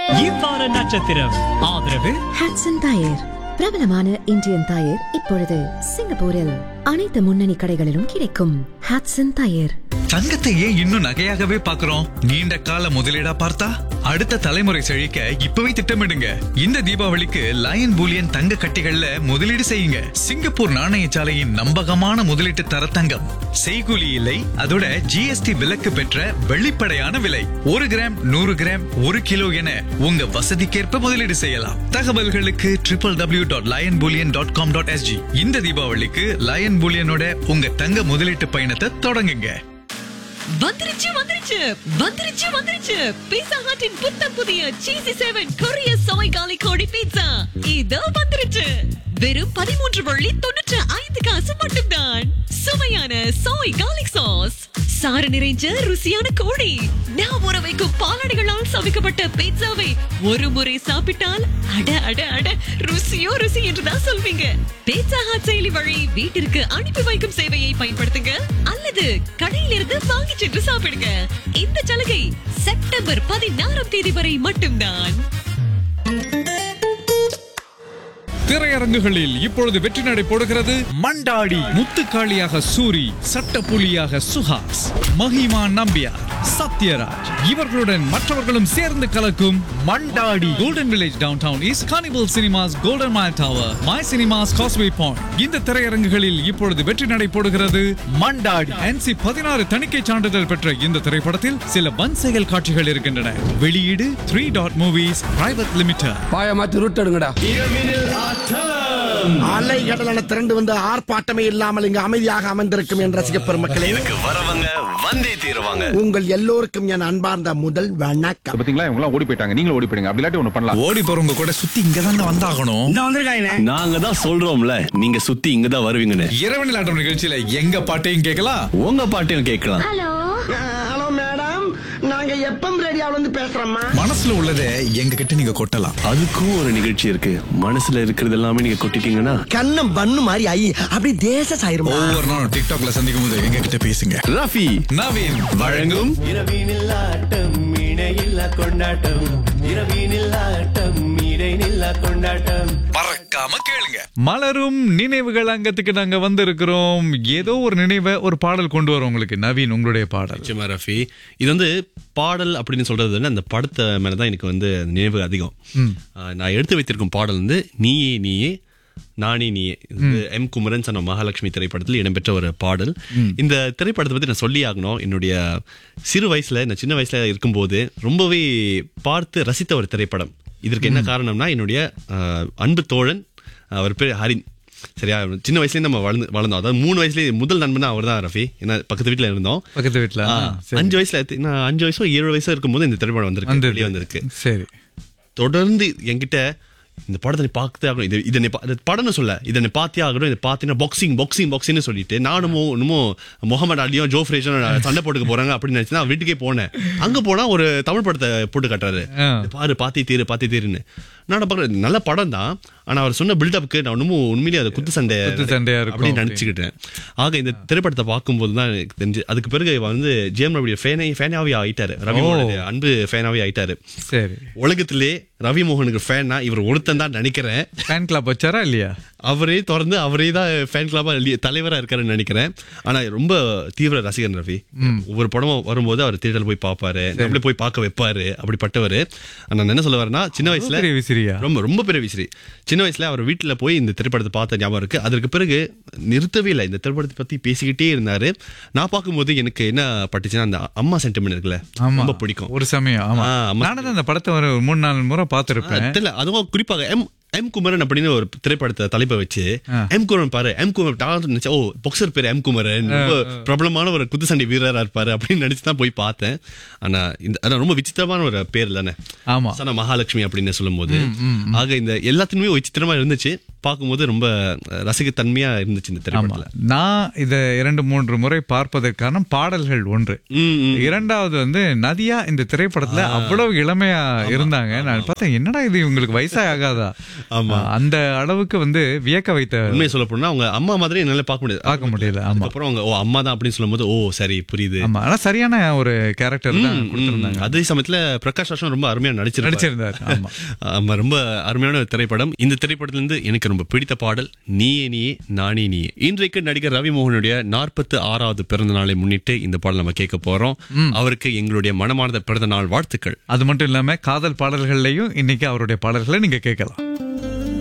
இவ்வார நட்சத்திரம் ஆதரவு Hotson tyre பிரபலமான இந்தியன் டயர் இப்பொழுது சிங்கப்பூரில் அனைத்து முன்னணி கடைகளிலும் கிடைக்கும் ஹாட்சன் டயர் தங்கத்தை ஏன் இன்னும் நகையாகவே பார்க்கிறோம் நீண்ட கால முதலீடா பார்த்தா அடுத்த தலைமுறை செழிக்க இப்பவே திட்டமிடுங்க இந்த தீபாவளிக்கு லயன் பூலியன் தங்க கட்டிகள்ல முதலீடு செய்யுங்க சிங்கப்பூர் நாணயசாலையின் நம்பகமான முதலீட்டு தர தங்கம் செய்கூலி இல்லை அதோட ஜிஎஸ்டி விலக்கு பெற்ற வெளிப்படையான விலை ஒரு கிராம் நூறு கிராம் ஒரு கிலோ என உங்க வசதிக்கேற்ப முதலீடு செய்யலாம் தகவல்களுக்கு triple W dot lion bullion dot com dot SG இந்த தீபாவளிக்கு லயன் பூலியனோட உங்க தங்க முதலீட்டு பயணத்தை தொடங்குங்க வந்துருச்சு வந்துருச்சு வந்துருச்சு வந்துருச்சு பீட்சா ஹட்டின் புத்தம் புதிய சீசி செவன் கொரிய சோய் காலி கோடி பீட்சா இதோ வந்துருச்சு வெறும் பதிமூன்று வள்ளி தொண்ணூற்று ஐந்து காசு மட்டும்தான் சுவையான சோய் காலிக் சாஸ் சாறு நிறைஞ்ச ருசியான கோழி நான் ஊற வைக்கும் பாலாடைகளால் சமைக்கப்பட்ட பீட்சாவை ஒரு முறை சாப்பிட்டால் அட அட அட ருசியோ ருசி என்றுதான் சொல்வீங்க பீட்சா ஹாட் செயலி வழி வீட்டிற்கு அனுப்பி வைக்கும் சேவையை பயன்படுத்துங்க அல்லது கடையிலிருந்து வாங்கி சென்று சாப்பிடுங்க இந்த சலுகை செப்டம்பர் பதினாறாம் தேதி வரை மட்டும்தான் திரையரங்குகளில் இப்பொழுது வெற்றி நடை போடுகிறது மண்டாடி முத்துக்காளியாக சூரி சட்டப்புலியாக சுஹாஸ் மஹிமா நம்பியார் சத்யராஜ் இவர்களுடன் மற்றவர்களும் சேர்ந்து கலக்கும் Mandaadi golden village downtown east carnival cinemas golden mile tower my cinemas causeway point இந்த திரையரங்குகளில் இப்பொழுது வெற்றி நடை போடுகிறது மண்டாடி என்சி பதினாறு தணிக்கை சான்றிதழ் பெற்ற இந்த திரைப்படத்தில் சில வன் செயல் காட்சிகள் இருக்கின்றன வெளியீடு three dot movies private limited பாய மாத்தி ரூட் எடுங்கடா அலை கடலான திரண்டு வந்து ஆர்ப்பாட்டமே இல்லாமல் இங்கு அமைதியாக அமர்ந்திருக்கும் என் ரசிக பெருமக்களே இதுக்கு வரவங்க வந்தே தீருவாங்க உங்கள் எல்லோருக்கும் என் அன்பார்ந்த முதல் வணக்கம் பாத்தீங்களா இவங்க எல்லாம் ஓடி போயிட்டாங்க நீங்களும் ஓடி போயிடுங்க அப்படி இல்லாட்டி ஒண்ணு பண்ணலாம் ஓடி போறவங்க கூட சுத்தி இங்க வந்தாகணும் நாங்க தான் சொல்றோம்ல நீங்க சுத்தி இங்க தான் வருவீங்கன்னு இரவு நிலாட்டம் நிகழ்ச்சியில எங்க பாட்டையும் கேட்கலாம் உங்க பாட்டையும் கேட்கலாம் ஹலோ மேடம் நாங்க எப்பம் ரேடியோல இருந்து பேசுறோம்மா மனசுல உள்ளதை எங்க கிட்ட நீங்க கொட்டலாம் அதுக்கும் ஒரு நிகழ்ச்சி இருக்கு மனசுல இருக்கிறது எல்லாமே நீங்க கொட்டிட்டீங்கன்னா கண்ணம் பண்ணு மாதிரி ஐ அப்படி தேச சாயிருமா ஒவ்வொரு நாளும் டிக்டாக்ல சந்திக்கும் போது எங்க கிட்ட பேசுங்க ரஃபி நவீன் வழங்கும் இரவினில் ஆட்டம் இணையில்லா கொண்டாட்டம் இரவினில் ஆட்டம் இடைநில்லா கொண்டாட்டம் பறக்காம கேளுங்க மலரும் நினைவுகள் அங்கத்துக்கு நாங்க வந்திருக்கிறோம் ஏதோ ஒரு நினைவை ஒரு பாடல் கொண்டு வரோம் உங்களுக்கு நவீன் உங்களுடைய பாடல் நிச்சயமா ரஃபி இது வந்து பாடல் அப்படின்னு சொல்றது வந்து அந்த படத்தை மேலதான் எனக்கு வந்து நினைவு அதிகம் ஆஹ் நான் எடுத்து வைத்திருக்கும் பாடல் வந்து நீயே நீயே நானே நீயே இது வந்து எம் குமரன் சன மகாலட்சுமி திரைப்படத்தில் இடம்பெற்ற ஒரு பாடல் இந்த திரைப்படத்தை பத்தி நான் சொல்லி ஆகணும் என்னுடைய சிறு வயசுல நான் சின்ன வயசுல இருக்கும்போது ரொம்பவே பார்த்து ரசித்த ஒரு திரைப்படம் இதற்கு என்ன காரணம்னா என்னுடைய ஆஹ், அன்பு தோழன் அவர் பேர் ஹரின் சரியா சின்ன வயசுலயே நம்ம வளர்ந்து வளர்ந்தோம் அதாவது மூணு வயசுலயே முதல் நண்பனா அவர் தான் ரஃபி ஏன்னா பக்கத்து வீட்டுல இருந்தோம் பக்கத்து வீட்டுல ஆ, அஞ்சு வயசுல எத்தி- நான் அஞ்சு வயசோ ஏழு வயசோ இருக்கும்போது இந்த திரைப்படம் வந்திருக்கு வந்தது. வெளியே வந்திருக்கு சரி தொடர்ந்து என்கிட்ட இந்த படத்தை நீ பார்த்தே ஆகணும் இது இதை நீ பா- இது படம்னு சொல்ல இதை நீ பார்த்தே ஆகணும் இதை பார்த்தீங்கன்னா பாக்ஸிங் பாக்ஸிங் பாக்ஸிங்னு சொல்லிட்டு நானும் இன்னமும் முகமது அலியும் ஜோ ஃப்ரேஷனும் சண்டை போட்டுக்க போறாங்க அப்படின்னு நினைச்சு நான் வீட்டுக்கே போனேன் அங்க போனா ஒரு தமிழ் படத்தை போட்டு காட்டுறாரு ஆ. இது பாரு பாத்தி தீரு பாத்தி தீருன்னு நான் பாக்குறேன் நல்ல படம் தான் ஆனா அவர் சொன்ன பில்டப்புக்கு நான் இன்னமும் உண்மையிலேயே அது குத்து சண்டை குத்து சண்டையா இருக்கும் அப்படின்னு அப்படி. நினைச்சுக்கிட்டேன் ஆக இந்த திரைப்படத்தை பார்க்கும்போது தான் எனக்கு தெரிஞ்சு அதுக்கு பிறகு இவர் வந்து ஜிஎம் ரவியோட ஃபேனே ஃபேனாவே ஆயிட்டாரு ரவி ஓ. மோகனுடைய அன்பு ஃபேனாவே ஆயிட்டாரு சரி உலகத்திலே ரவி மோகனுக்கு ஃபேன்னா இவர் ஒருத்தன் தான் நினைக்கிறேன் ஃபேன் கிளப் வச்சாரா இல்லையா அவரே தொடர்ந்து அவரே தான் ஃபேன் கிளப்பா தலைவரா இருக்காருன்னு நினைக்கிறேன் ஆனா ரொம்ப தீவிர ரசிகன் ரவி ஒவ்வொரு படமும் வரும்போது அவர் தியேட்டர்ல போய் பார்ப்பாரு நம்மளே போய் பார்க்க வைப்பாரு அப்படிப்பட்டவர் ஆனா நான் என்ன சொல்ல வரேன்னா சின்ன வயசுல பெரிய விசிறியா? ரொம்ப ரொம்ப பெரிய விசிறி சின்ன வயசுல அவர் வீட்டுல போய் இந்த திரைப்படத்தை பார்த்த ஞாபகம் இருக்கு அதற்கு பிறகு நிறுத்தவே இல்லை இந்த திரைப்படத்தை பத்தி பேசிக்கிட்டே இருந்தாரு நான் பார்க்கும்போது எனக்கு என்ன பட்டுச்சுன்னா அந்த அம்மா சென்டிமெண்ட் இருக்குல்ல ஆமா ரொம்ப பிடிக்கும் ஒரு சமயம் ஆமா ஆ, ஆமா. நானும் தான் அந்த படத்தை ஒரு மூணு நாலு முறை பார்த்திருப்பேன் தெரியல அதுவும் குறிப்பாக எம் எம் குமரன் அப்படின்னு ஒரு திரைப்படத்தை தலைப்பை வச்சு ஆ. எம் குமரன் பாரு எம் குமரன் நான் நினைச்சேன் ஓ பாக்ஸர் பேர் எம் குமரன் ரொம்ப பிரபலமான ஒரு குத்துச்சண்டை வீரரா இருப்பாரு அப்படின்னு நினைச்சு தான் போய் பார்த்தேன் ஆனா இந்த அதான் ரொம்ப விசித்திரமான ஒரு பேர் தானே ஆமா சன மகாலட்சுமி அப்படின்னு சொல்லும்போது ஆக இந்த எல்லாத்துக்குமே ஒரு விசித்திரமா இருந்துச்சு பார்க்கும்போது ரொம்ப ரசிகத்தன்மையா இருந்துச்சு இந்த ஆமா திரைப்படத்துல நான் இத இரண்டு மூன்று முறை பார்ப்பதற்கான பாடல்கள் ஒன்று ம், ம். இரண்டாவது வந்து நதியா இந்த திரைப்படத்துல அவ்வளவு இளமையா இருந்தாங்க நான் பார்த்தேன் என்னடா இது இவங்களுக்கு வயசே ஆகாதா ஆமா. அந்த அளவுக்கு வந்து வியக்க வைத்த உண்மையை சொல்ல போனா அவங்க அம்மா மாதிரி என்னால பார்க்க முடியாது பார்க்க முடியல ஆமா அதுக்கப்புறம் அவங்க ஓ அம்மா தான் அப்படின்னு சொல்லும்போது ஓ சரி புரியுது ஆமா ஆனா சரியான ஒரு கேரக்டர் தான் ம், கொடுத்திருந்தாங்க அதே சமயத்துல பிரகாஷ் ராஜும் ரொம்ப அருமையா நடிச்சிருப்பாரு நடிச்சிருந்தார் ஆமா ஆமா ரொம்ப அருமையான ஒரு திரைப்படம் இந்த திரைப்படத்துல இருந்து எனக்கு ரொம்ப பிடித்த பாடல் நீயே நீயே நானே நீயே இன்றைக்கு நடிகர் ரவி மோகனுடைய நாற்பத்து ஆறாவது பிறந்த நாளை முன்னிட்டு இந்த பாடல் நம்ம கேட்க போறோம் அவருக்கு எங்களுடைய மனமார்ந்த பிறந்த நாள் வாழ்த்துக்கள் அது மட்டும் இல்லாம காதல் பாடல்கள்லயும் இன்னைக்கு அவருடைய பாடல்களை நீங்க கேட்கலாம்